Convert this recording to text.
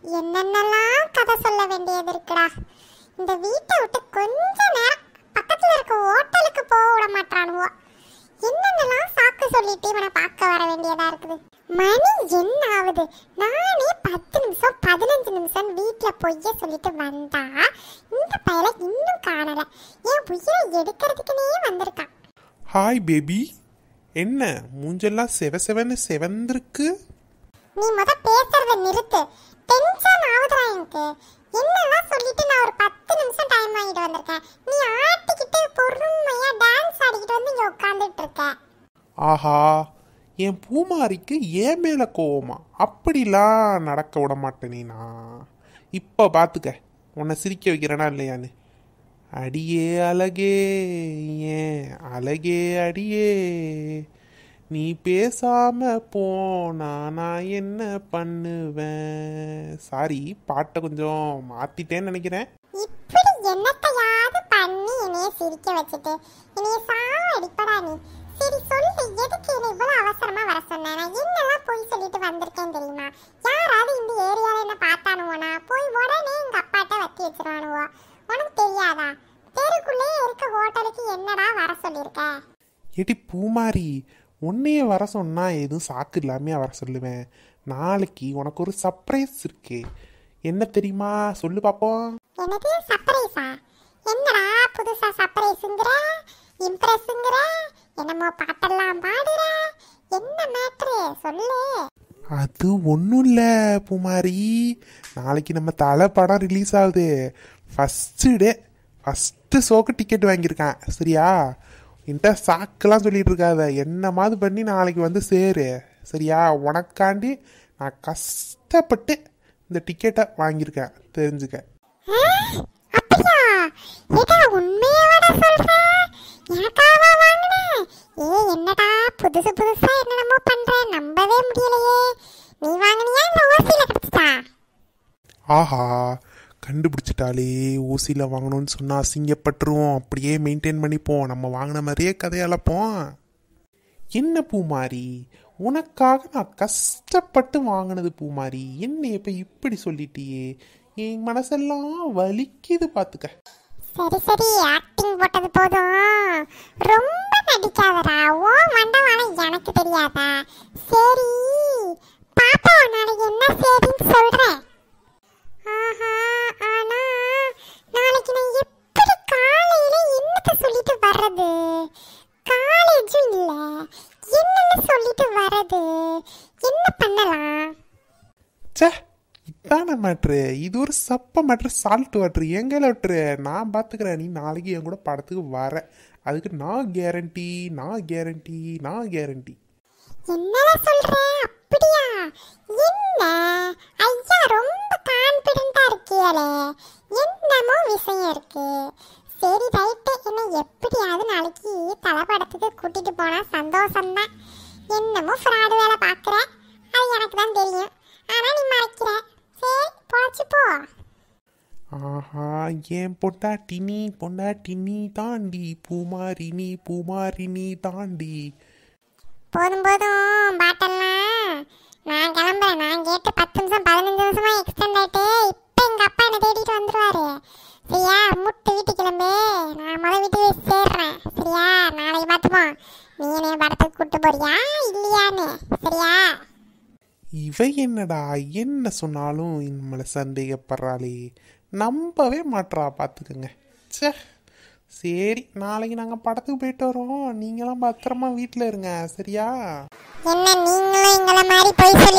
என்னென்னலாம் கதை சொல்ல வேண்டியது இருக்குடா இந்த வீட்டை விட்டு கொஞ்ச நேரம் பக்கத்துல இருக்க ஹோட்டலுக்கு போக விட மாட்டானுவோ என்னென்னலாம் சாக்கு சொல்லிட்டு இவனை பார்க்க வர வேண்டியதா இருக்குது மணி என்ன ஆகுது நானே பத்து நிமிஷம் பதினஞ்சு நிமிஷம் வீட்டுல பொய்ய சொல்லிட்டு வந்தா இந்த பையல இன்னும் காணல என் உயிரை எடுக்கிறதுக்குனே வந்திருக்கான் ஹாய் பேபி என்ன மூஞ்செல்லாம் செவ செவன்னு செவந்திருக்கு நீ முத பேசுறத நிறுத்து டென்ஷன் ஆகுதுடா எனக்கு என்னெல்லாம் சொல்லிட்டு நான் ஒரு பத்து நிமிஷம் டைம் வாங்கிட்டு வந்திருக்கேன் நீ ஆட்டிக்கிட்டு பொறுமையா டான்ஸ் ஆடிக்கிட்டு வந்து இங்க உட்காந்துட்டு இருக்க ஆஹா என் பூமாரிக்கு ஏன் மேல கோவமா அப்படிலாம் நடக்க விட மாட்டேனே நான் இப்போ பார்த்துக்க உன்னை சிரிக்க வைக்கிறேனா இல்லையான்னு அடியே அழகே ஏன் அழகே அடியே நீ பேசாம போனா நான் என்ன பண்ணுவேன் சாரி பாட்டை கொஞ்சம் மாத்திட்டேன்னு நினைக்கிறேன் இப்படி என்னத்தையாவது பண்ணி என்னைய சிரிக்க வச்சுட்டு என்னைய சாவடிப்படா நீ சரி சொல்லு எதுக்கு என்னை இவ்வளவு அவசரமா வர சொன்ன நான் என்னெல்லாம் போய் சொல்லிட்டு வந்திருக்கேன் தெரியுமா யாராவது இந்த ஏரியால என்ன பார்த்தானுவோனா போய் உடனே எங்க அப்பாட்ட வத்தி வச்சிருவானுவோ உனக்கு தெரியாதா தெருக்குள்ளே இருக்க ஹோட்டலுக்கு என்னடா வர சொல்லியிருக்க ஏடி பூமாரி உன்னையே வர சொன்னா எதுவும் சாக்கு இல்லாமையா வர சொல்லுவேன் நாளைக்கு உனக்கு ஒரு சர்ப்ரைஸ் இருக்கே என்ன தெரியுமா சொல்லு பாப்போம் என்னது சர்ப்ரைஸா என்னடா புதுசா சர்ப்ரைஸுங்கிற இம்ப்ரெஸ்ஸுங்கிற என்னமோ பாட்டெல்லாம் பாடுற என்ன மேட்ரு சொல்லு அது ஒன்றும் இல்லை பூமாரி நாளைக்கு நம்ம தலை படம் ரிலீஸ் ஆகுது ஃபஸ்ட்டு டே ஃபஸ்ட்டு ஷோக்கு டிக்கெட் வாங்கியிருக்கேன் சரியா என்கிட்ட சாக்கெல்லாம் சொல்லிட்டு இருக்காத என்னமாவது பண்ணி நாளைக்கு வந்து சேரு சரியா உனக்காண்டி நான் கஷ்டப்பட்டு இந்த டிக்கெட்டை வாங்கியிருக்கேன் தெரிஞ்சுக்க ஆ, அப்படியா ஏடா உண்மையாவாட சொல்ற எனக்காவா வாங்கின ஏ என்னடா புதுசு புதுசா என்னென்னமோ பண்ற நம்பவே முடியலையே நீ வாங்குனியா இல்ல ஓசியில கிடைச்சிட்டா ஆஹா கண்டுபிடிச்சிட்டாலே ஊசியில் வாங்கணும்னு சொன்னால் அசிங்கப்பட்டுருவோம் அப்படியே மெயின்டைன் பண்ணிப்போம் நம்ம வாங்கின மாதிரியே கதையளப்போம் என்ன பூமாரி உனக்காக நான் கஷ்டப்பட்டு வாங்கினது பூமாரி என்ன இப்போ இப்படி சொல்லிட்டியே என் மனசெல்லாம் வலிக்குது பார்த்துக்க சரி சரி ஆக்டிங் போட்டது போதும் ரொம்ப நடிக்காதடா ஓ மண்டவாளம் எனக்கு தெரியாதா சரி பாப்பா நாளைக்கு என்ன சரின்னு சொல்றேன் ஆஹா ஆனா நாளைக்கு நான் எப்படி காலையில என்னத்த சொல்லிட்டு வர்றது காலேஜும் இல்ல என்னன்னு சொல்லிட்டு வர்றது என்ன பண்ணலாம் ச்சே இதான மேட்ரு இது ஒரு சப்ப மேட்ரு சால்ட் வாட்ரு எங்கேல விட்டுரு நான் பார்த்துக்கிறேன் நீ நாளைக்கு என் கூட படத்துக்கு வர அதுக்கு நான் கேரண்டி நான் கேரண்டி நான் கேரண்டி என்னடா சொல்ற அப்படியா என்ன ஐயா ரொம்ப கான்பிடண்டா இருக்கியலே என்னமோ விஷயம் இருக்கு சரி ரைட்டு என்ன எப்படியாவது நாளைக்கு தலைப்படத்துக்கு கூட்டிட்டு போனா சந்தோஷம்தான் என்னமோ ஃப்ராடு வேலை பார்க்குற அது எனக்கு தான் தெரியும் ஆனா நீ மறைக்கிற சரி போச்சு போ ஆஹா ஏன் பொண்டாட்டி நீ பொண்டாட்டி நீ தாண்டி பூமாரி நீ பூமாரி நீ தாண்டி போதும் போதும் பாட்டெல்லாம் நான் கிளம்புறேன் நான் கேட்டு பத்து நிமிஷம் பதினஞ்சு நிமிஷமா எக்ஸ்டெண்ட் ஆயிட்டு இப்போ எங்க அப்பா என்ன தேடிட்டு வந்துருவாரு சரியா முட்டு வீட்டு கிளம்பு நான் முத வீட்டுக்கு சேர்றேன் சரியா நாளைக்கு பார்த்துப்போம் நீ என்னைய படத்துக்கு கூட்டு போறியா இல்லையான்னு சரியா இவ என்னடா என்ன சொன்னாலும் நம்மளை சந்தேகப்படுறாளே நம்பவே மாட்றா பார்த்துக்குங்க ச்சே சரி நாளைக்கு நாங்கள் படத்துக்கு போயிட்டு வரோம் நீங்களாம் பத்திரமா வீட்டில் இருங்க சரியா என்ன நீங்களும் எங்களை மாதிரி பொய் சொல்லி